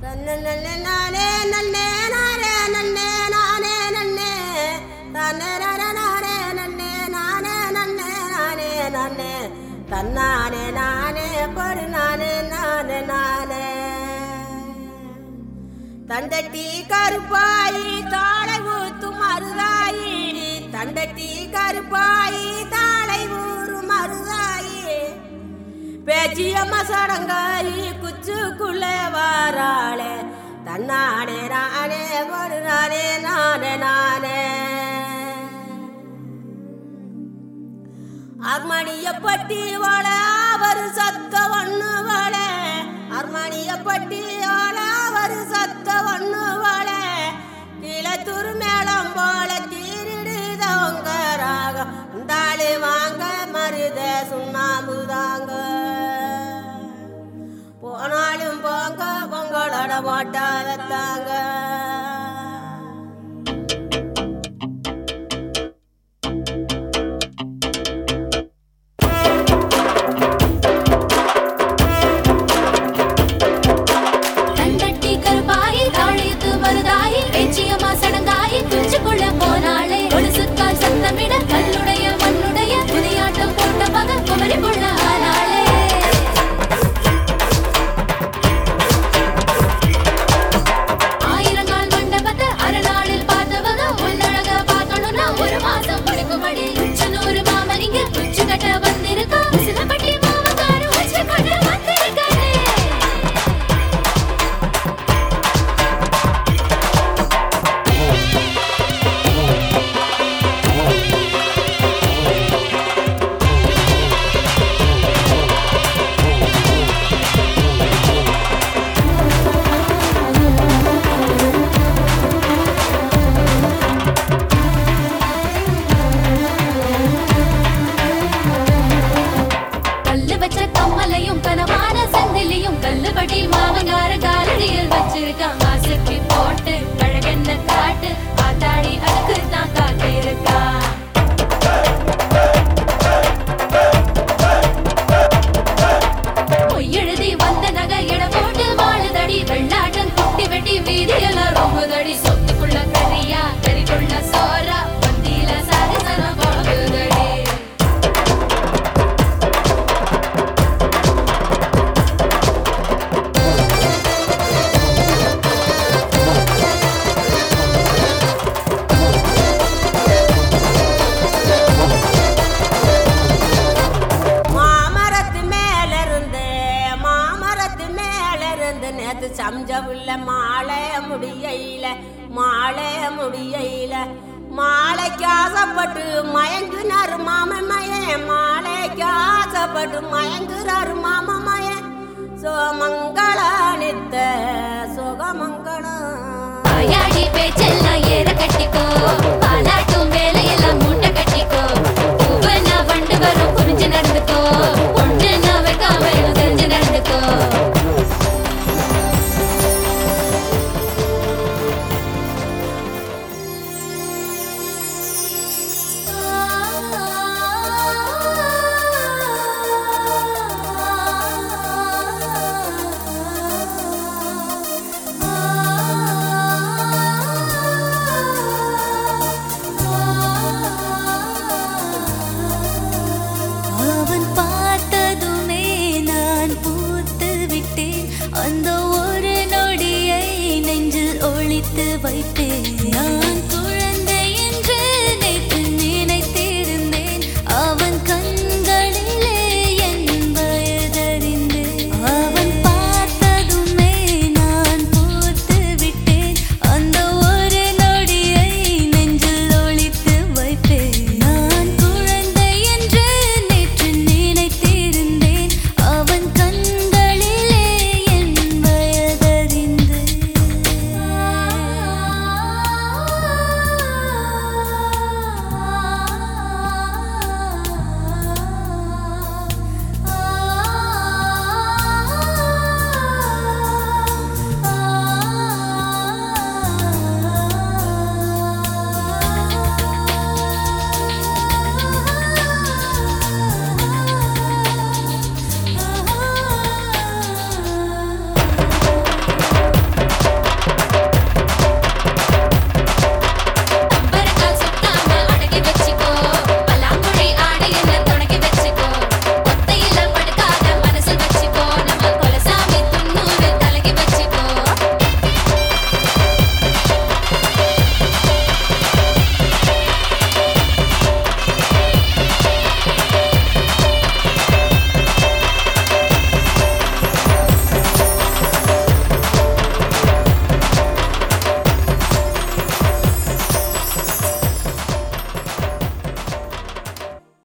நன்னே நானே நன்னே நானே நன்னே நானே நன்னே தானே நானே நானே நன்னே நானே நன்னே நானே நன்னே தன்னானே நானே படு நானே நானே நானே தண்டட்டி கருப்பாயி தாளை ஊத்து மருதாயி தண்டட்டி கருப்பாயி தாளை ஊறு மருதாயி பேச்சியம்மா சடங்காயி குச்சுக்குள்ளே வாராளே தன்னானே நானே ஒரு நானே நானே நானே அர்மணிய பட்டி வாழ அவர் சத்த ஒண்ணு வாழ அர்மணிய பட்டி வாழ அவர் சத்த ஒண்ணு வாழ கிளத்தூர் மேளம் போல தீரிடுதவங்க ராகம் இந்தாளு வாங்க மருத சுண்ணாம்பு தாங்க போனாலும் போங்க உங்களோட மாட்டா வைத்தாங்க கண்டட்டி கருப்பாயி தாழையத்து மருதாயி பேச்சியம்மா சடங்காயி குஞ்சுக்குள்ள போனாளே ஒரு சுத்தால் சத்தமிட கல்லுடைய மண்ணுடைய புதியாட்டம் போட்ட மகன் குமரி புள்ள ஆனாளே ஆயிரங்கால் மண்டபத்தை அரைநாளில் பார்த்தவங்க உன்னழக பார்க்கணும்னா ஒரு மாசம் முடிக்கும்படி உச்சனூறு மாமனிங்க உச்சு கட்ட வந்திருக்கா சிலப்பட்டி மாமக்காரு உச்சு கட்ட வந்திருக்காரு கல்லு வச்ச கம்மலையும் கனவான சங்கிலியும் கல்லுபடி மாமங்கார காலடியில் வச்சிருக்கான் வாசுக்கு போட்டு கழகென்ன காட்டு ஆத்தாடி அதுக்கு தான் காத்து இருக்கா பொய்யெழுதி வந்த நகை எட போட்டு வாழுதடி வெள்ளாட்டம் குட்டி வெட்டி வீதியெல்லாம் ரொம்புதடி சொத்துக்குள்ள கரியா கறிக்குள்ள சோறா பந்தியில சாகசனம் குழம்புதடி மாமரத்து மேல இருந்து மாமரத்து மேல இருந்து நேத்து சம்ஜவுள்ள மாலை முடியையில மாலை முடியையில மாலைக்கு ஆசைப்பட்டு மயங்குனாரு மாமன் மயன் மாலைக்கு ஆசைப்பட்டு மயங்குறாரு மாமன் மயன் சோமங்கள நித்த சுகமங்களம் வாயாடி பேச்செல்லாம் ஏற கட்டிக்கோ பாலாட்டும் வேலையெல்லாம் மூட்டை கட்டிக்கோ பூவனா வண்டு வரும் புரிஞ்சு நடந்துக்கோ ஒண்ணு நான் வைக்காம எதுவும் தெரிஞ்சு நடந்துக்கோ அவன் பார்த்ததுமே நான் பூத்து விட்டேன் அந்த ஒரு நொடியை நெஞ்சில் ஒளித்து வைத்தேன் நான்